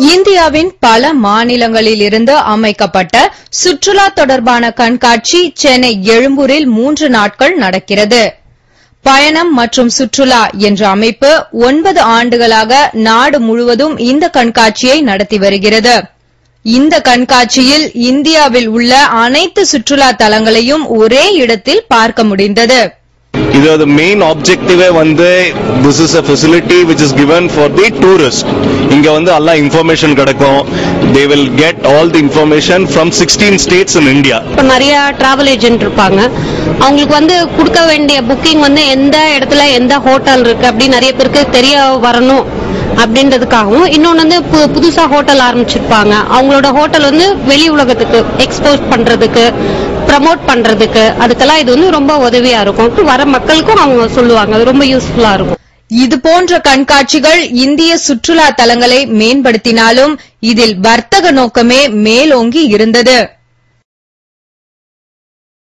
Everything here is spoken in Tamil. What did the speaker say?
இந்தியாவின் பல மாநிலங்களில் இருந்து அமைக்கப்பட்ட சுற்றுலா தொடர்பான கண்காட்சி சென்னை எழும்பூரில் மூன்று நாட்கள் நடக்கிறது பயணம் மற்றும் சுற்றுலா என்ற அமைப்பு ஒன்பது ஆண்டுகளாக நாடு முழுவதும் இந்த கண்காட்சியை நடத்தி வருகிறது இந்த கண்காட்சியில் இந்தியாவில் உள்ள அனைத்து சுற்றுலா தலங்களையும் ஒரே இடத்தில் பார்க்க முடிந்தது இதோட மெயின் ஆப்ஜெக்டிவே வந்து this is a facility which is given for the tourist இங்க வந்து எல்லா இன்ஃபர்மேஷன் கிடைக்கும் they will get all the information from sixteen states in India இப்போ நிறைய டிராவல் ஏஜென்ட் இருப்பாங்க அவங்களுக்கு வந்து கொடுக்க வேண்டிய புக்கிங் வந்து எந்த இடத்துல எந்த ஹோட்டல் இருக்கு அப்படி நிறைய பேருக்கு தெரிய வரணும் அப்படின்றதுக்காகவும் இன்னொன்று வந்து பு- புதுசா ஹோட்டல் ஆரம்பிச்சிருப்பாங்க அவங்களோட ஹோட்டல் வந்து வெளி உலகத்துக்கு எக்ஸ்போஸ் பண்றதுக்கு ப்ரமோட் பண்றதுக்கு அதுக்கெல்லாம் இது வந்து ரொம்ப உதவியா இருக்கும் வர மக்களுக்கும் அவங்க சொல்லுவாங்க அது ரொம்ப யூஸ்ஃபுல்லா இருக்கும் இது போன்ற கண்காட்சிகள் இந்திய சுற்றுலா தலங்களை மேம்படுத்தினாலும் இதில் வர்த்தக நோக்கமே மேலோங்கி இருந்தது